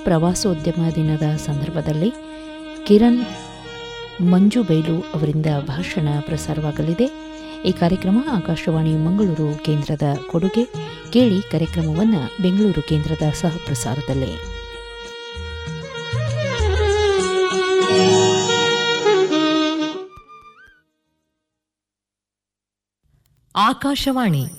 ಪ್ರವಾಸೋದ್ಯಮ ದಿನದ ಸಂದರ್ಭದಲ್ಲಿ ಕಿರಣ್ ಮಂಜು ಬೈಲು ಅವರಿಂದ ಭಾಷಣ ಪ್ರಸಾರವಾಗಲಿದೆ ಈ ಕಾರ್ಯಕ್ರಮ ಆಕಾಶವಾಣಿ ಮಂಗಳೂರು ಕೇಂದ್ರದ ಕೊಡುಗೆ ಕೇಳಿ ಕಾರ್ಯಕ್ರಮವನ್ನು ಬೆಂಗಳೂರು ಕೇಂದ್ರದ ಸಹ ಪ್ರಸಾರದಲ್ಲಿ ಆಕಾಶವಾಣಿ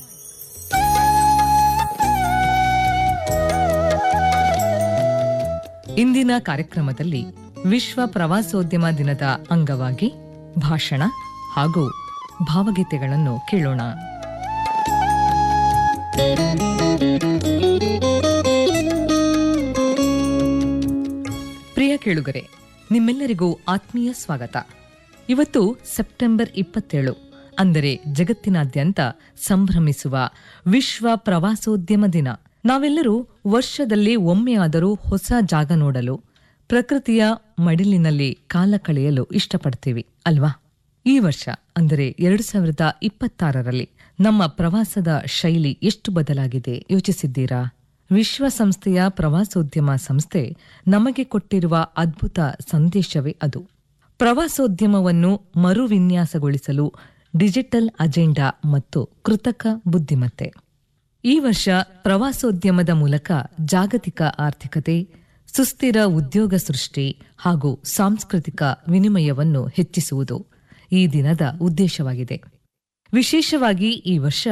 ಇಂದಿನ ಕಾರ್ಯಕ್ರಮದಲ್ಲಿ ವಿಶ್ವ ಪ್ರವಾಸೋದ್ಯಮ ದಿನದ ಅಂಗವಾಗಿ ಭಾಷಣ ಹಾಗೂ ಭಾವಗೀತೆಗಳನ್ನು ಕೇಳೋಣ ಪ್ರಿಯ ಕೇಳುಗರೆ ನಿಮ್ಮೆಲ್ಲರಿಗೂ ಆತ್ಮೀಯ ಸ್ವಾಗತ ಇವತ್ತು ಸೆಪ್ಟೆಂಬರ್ ಇಪ್ಪತ್ತೇಳು ಅಂದರೆ ಜಗತ್ತಿನಾದ್ಯಂತ ಸಂಭ್ರಮಿಸುವ ವಿಶ್ವ ಪ್ರವಾಸೋದ್ಯಮ ದಿನ ನಾವೆಲ್ಲರೂ ವರ್ಷದಲ್ಲಿ ಒಮ್ಮೆಯಾದರೂ ಹೊಸ ಜಾಗ ನೋಡಲು ಪ್ರಕೃತಿಯ ಮಡಿಲಿನಲ್ಲಿ ಕಾಲ ಕಳೆಯಲು ಇಷ್ಟಪಡ್ತೀವಿ ಅಲ್ವಾ ಈ ವರ್ಷ ಅಂದರೆ ಎರಡು ಸಾವಿರದ ಇಪ್ಪತ್ತಾರರಲ್ಲಿ ನಮ್ಮ ಪ್ರವಾಸದ ಶೈಲಿ ಎಷ್ಟು ಬದಲಾಗಿದೆ ಯೋಚಿಸಿದ್ದೀರಾ ವಿಶ್ವಸಂಸ್ಥೆಯ ಪ್ರವಾಸೋದ್ಯಮ ಸಂಸ್ಥೆ ನಮಗೆ ಕೊಟ್ಟಿರುವ ಅದ್ಭುತ ಸಂದೇಶವೇ ಅದು ಪ್ರವಾಸೋದ್ಯಮವನ್ನು ಮರುವಿನ್ಯಾಸಗೊಳಿಸಲು ಡಿಜಿಟಲ್ ಅಜೆಂಡಾ ಮತ್ತು ಕೃತಕ ಬುದ್ಧಿಮತ್ತೆ ಈ ವರ್ಷ ಪ್ರವಾಸೋದ್ಯಮದ ಮೂಲಕ ಜಾಗತಿಕ ಆರ್ಥಿಕತೆ ಸುಸ್ಥಿರ ಉದ್ಯೋಗ ಸೃಷ್ಟಿ ಹಾಗೂ ಸಾಂಸ್ಕೃತಿಕ ವಿನಿಮಯವನ್ನು ಹೆಚ್ಚಿಸುವುದು ಈ ದಿನದ ಉದ್ದೇಶವಾಗಿದೆ ವಿಶೇಷವಾಗಿ ಈ ವರ್ಷ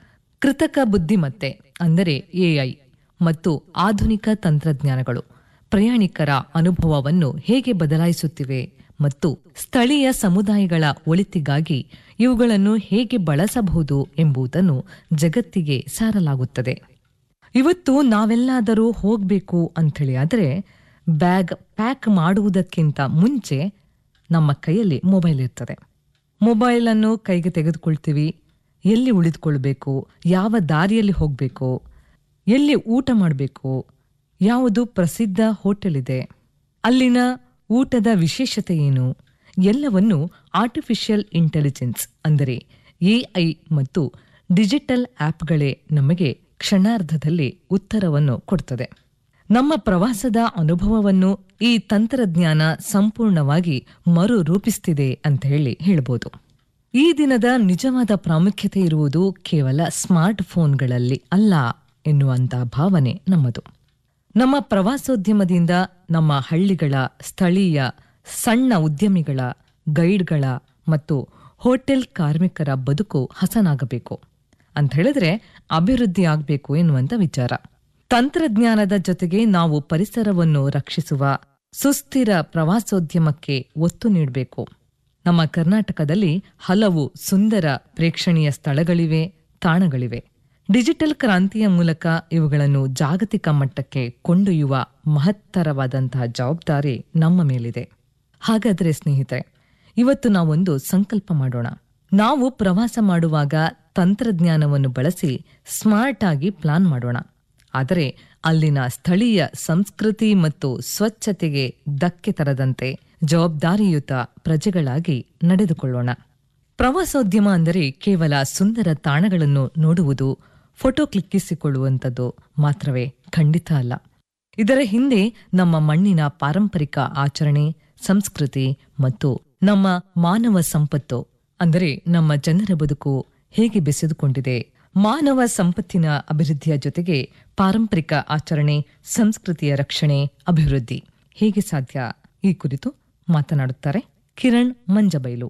ಕೃತಕ ಬುದ್ಧಿಮತ್ತೆ ಅಂದರೆ ಎಐ ಮತ್ತು ಆಧುನಿಕ ತಂತ್ರಜ್ಞಾನಗಳು ಪ್ರಯಾಣಿಕರ ಅನುಭವವನ್ನು ಹೇಗೆ ಬದಲಾಯಿಸುತ್ತಿವೆ ಮತ್ತು ಸ್ಥಳೀಯ ಸಮುದಾಯಗಳ ಒಳಿತಿಗಾಗಿ ಇವುಗಳನ್ನು ಹೇಗೆ ಬಳಸಬಹುದು ಎಂಬುದನ್ನು ಜಗತ್ತಿಗೆ ಸಾರಲಾಗುತ್ತದೆ ಇವತ್ತು ನಾವೆಲ್ಲಾದರೂ ಹೋಗ್ಬೇಕು ಅಂಥೇಳಿ ಆದರೆ ಬ್ಯಾಗ್ ಪ್ಯಾಕ್ ಮಾಡುವುದಕ್ಕಿಂತ ಮುಂಚೆ ನಮ್ಮ ಕೈಯಲ್ಲಿ ಮೊಬೈಲ್ ಇರ್ತದೆ ಮೊಬೈಲ್ ಅನ್ನು ಕೈಗೆ ತೆಗೆದುಕೊಳ್ತೀವಿ ಎಲ್ಲಿ ಉಳಿದುಕೊಳ್ಬೇಕು ಯಾವ ದಾರಿಯಲ್ಲಿ ಹೋಗಬೇಕು ಎಲ್ಲಿ ಊಟ ಮಾಡಬೇಕು ಯಾವುದು ಪ್ರಸಿದ್ಧ ಹೋಟೆಲ್ ಇದೆ ಅಲ್ಲಿನ ಊಟದ ವಿಶೇಷತೆ ಏನು ಎಲ್ಲವನ್ನು ಆರ್ಟಿಫಿಷಿಯಲ್ ಇಂಟೆಲಿಜೆನ್ಸ್ ಅಂದರೆ ಎಐ ಮತ್ತು ಡಿಜಿಟಲ್ ಆಪ್ಗಳೇ ನಮಗೆ ಕ್ಷಣಾರ್ಧದಲ್ಲಿ ಉತ್ತರವನ್ನು ಕೊಡ್ತದೆ ನಮ್ಮ ಪ್ರವಾಸದ ಅನುಭವವನ್ನು ಈ ತಂತ್ರಜ್ಞಾನ ಸಂಪೂರ್ಣವಾಗಿ ಮರು ರೂಪಿಸ್ತಿದೆ ಅಂತ ಹೇಳಿ ಹೇಳ್ಬೋದು ಈ ದಿನದ ನಿಜವಾದ ಪ್ರಾಮುಖ್ಯತೆ ಇರುವುದು ಕೇವಲ ಸ್ಮಾರ್ಟ್ ಫೋನ್ಗಳಲ್ಲಿ ಅಲ್ಲ ಎನ್ನುವಂತ ಭಾವನೆ ನಮ್ಮದು ನಮ್ಮ ಪ್ರವಾಸೋದ್ಯಮದಿಂದ ನಮ್ಮ ಹಳ್ಳಿಗಳ ಸ್ಥಳೀಯ ಸಣ್ಣ ಉದ್ಯಮಿಗಳ ಗೈಡ್ಗಳ ಮತ್ತು ಹೋಟೆಲ್ ಕಾರ್ಮಿಕರ ಬದುಕು ಹಸನಾಗಬೇಕು ಅಂತ ಹೇಳಿದ್ರೆ ಅಭಿವೃದ್ಧಿ ಆಗಬೇಕು ಎನ್ನುವಂತ ವಿಚಾರ ತಂತ್ರಜ್ಞಾನದ ಜೊತೆಗೆ ನಾವು ಪರಿಸರವನ್ನು ರಕ್ಷಿಸುವ ಸುಸ್ಥಿರ ಪ್ರವಾಸೋದ್ಯಮಕ್ಕೆ ಒತ್ತು ನೀಡಬೇಕು ನಮ್ಮ ಕರ್ನಾಟಕದಲ್ಲಿ ಹಲವು ಸುಂದರ ಪ್ರೇಕ್ಷಣೀಯ ಸ್ಥಳಗಳಿವೆ ತಾಣಗಳಿವೆ ಡಿಜಿಟಲ್ ಕ್ರಾಂತಿಯ ಮೂಲಕ ಇವುಗಳನ್ನು ಜಾಗತಿಕ ಮಟ್ಟಕ್ಕೆ ಕೊಂಡೊಯ್ಯುವ ಮಹತ್ತರವಾದಂತಹ ಜವಾಬ್ದಾರಿ ನಮ್ಮ ಮೇಲಿದೆ ಹಾಗಾದರೆ ಸ್ನೇಹಿತರೆ ಇವತ್ತು ನಾವೊಂದು ಸಂಕಲ್ಪ ಮಾಡೋಣ ನಾವು ಪ್ರವಾಸ ಮಾಡುವಾಗ ತಂತ್ರಜ್ಞಾನವನ್ನು ಬಳಸಿ ಸ್ಮಾರ್ಟ್ ಆಗಿ ಪ್ಲಾನ್ ಮಾಡೋಣ ಆದರೆ ಅಲ್ಲಿನ ಸ್ಥಳೀಯ ಸಂಸ್ಕೃತಿ ಮತ್ತು ಸ್ವಚ್ಛತೆಗೆ ಧಕ್ಕೆ ತರದಂತೆ ಜವಾಬ್ದಾರಿಯುತ ಪ್ರಜೆಗಳಾಗಿ ನಡೆದುಕೊಳ್ಳೋಣ ಪ್ರವಾಸೋದ್ಯಮ ಅಂದರೆ ಕೇವಲ ಸುಂದರ ತಾಣಗಳನ್ನು ನೋಡುವುದು ಫೋಟೋ ಕ್ಲಿಕ್ಕಿಸಿಕೊಳ್ಳುವಂಥದ್ದು ಮಾತ್ರವೇ ಖಂಡಿತ ಅಲ್ಲ ಇದರ ಹಿಂದೆ ನಮ್ಮ ಮಣ್ಣಿನ ಪಾರಂಪರಿಕ ಆಚರಣೆ ಸಂಸ್ಕೃತಿ ಮತ್ತು ನಮ್ಮ ಮಾನವ ಸಂಪತ್ತು ಅಂದರೆ ನಮ್ಮ ಜನರ ಬದುಕು ಹೇಗೆ ಬೆಸೆದುಕೊಂಡಿದೆ ಮಾನವ ಸಂಪತ್ತಿನ ಅಭಿವೃದ್ಧಿಯ ಜೊತೆಗೆ ಪಾರಂಪರಿಕ ಆಚರಣೆ ಸಂಸ್ಕೃತಿಯ ರಕ್ಷಣೆ ಅಭಿವೃದ್ಧಿ ಹೇಗೆ ಸಾಧ್ಯ ಈ ಕುರಿತು ಮಾತನಾಡುತ್ತಾರೆ ಕಿರಣ್ ಮಂಜಬೈಲು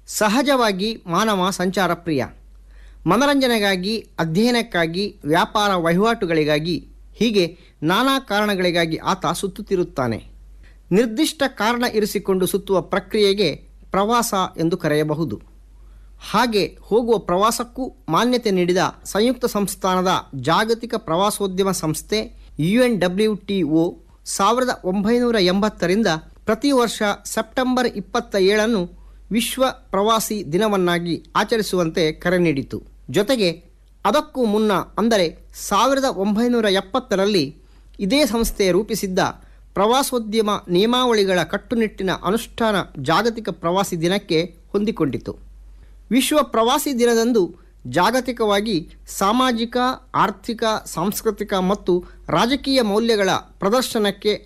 ಸಹಜವಾಗಿ ಮಾನವ ಸಂಚಾರ ಪ್ರಿಯ ಮನರಂಜನೆಗಾಗಿ ಅಧ್ಯಯನಕ್ಕಾಗಿ ವ್ಯಾಪಾರ ವಹಿವಾಟುಗಳಿಗಾಗಿ ಹೀಗೆ ನಾನಾ ಕಾರಣಗಳಿಗಾಗಿ ಆತ ಸುತ್ತುತ್ತಿರುತ್ತಾನೆ ನಿರ್ದಿಷ್ಟ ಕಾರಣ ಇರಿಸಿಕೊಂಡು ಸುತ್ತುವ ಪ್ರಕ್ರಿಯೆಗೆ ಪ್ರವಾಸ ಎಂದು ಕರೆಯಬಹುದು ಹಾಗೆ ಹೋಗುವ ಪ್ರವಾಸಕ್ಕೂ ಮಾನ್ಯತೆ ನೀಡಿದ ಸಂಯುಕ್ತ ಸಂಸ್ಥಾನದ ಜಾಗತಿಕ ಪ್ರವಾಸೋದ್ಯಮ ಸಂಸ್ಥೆ U N W T O ಸಾವಿರದ ಒಂಬೈನೂರ ಎಂಬತ್ತರಿಂದ ಪ್ರತಿ ವರ್ಷ ಸೆಪ್ಟೆಂಬರ್ ಇಪ್ಪತ್ತ ಏಳನ್ನು ವಿಶ್ವ ಪ್ರವಾಸಿ ದಿನವನ್ನಾಗಿ ಆಚರಿಸುವಂತೆ ಕರೆ ನೀಡಿತು ಜೊತೆಗೆ ಅದಕ್ಕೂ ಮುನ್ನ ಅಂದರೆ ಸಾವಿರದ ಒಂಬೈನೂರ ಎಪ್ಪತ್ತರಲ್ಲಿ ಇದೇ ಸಂಸ್ಥೆ ರೂಪಿಸಿದ್ದ ಪ್ರವಾಸೋದ್ಯಮ ನಿಯಮಾವಳಿಗಳ ಕಟ್ಟುನಿಟ್ಟಿನ ಅನುಷ್ಠಾನ ಜಾಗತಿಕ ಪ್ರವಾಸಿ ದಿನಕ್ಕೆ ಹೊಂದಿಕೊಂಡಿತು ವಿಶ್ವ ಪ್ರವಾಸಿ ದಿನದಂದು ಜಾಗತಿಕವಾಗಿ ಸಾಮಾಜಿಕ ಆರ್ಥಿಕ ಸಾಂಸ್ಕೃತಿಕ ಮತ್ತು ರಾಜಕೀಯ ಮೌಲ್ಯಗಳ ಪ್ರದರ್ಶನಕ್ಕೆ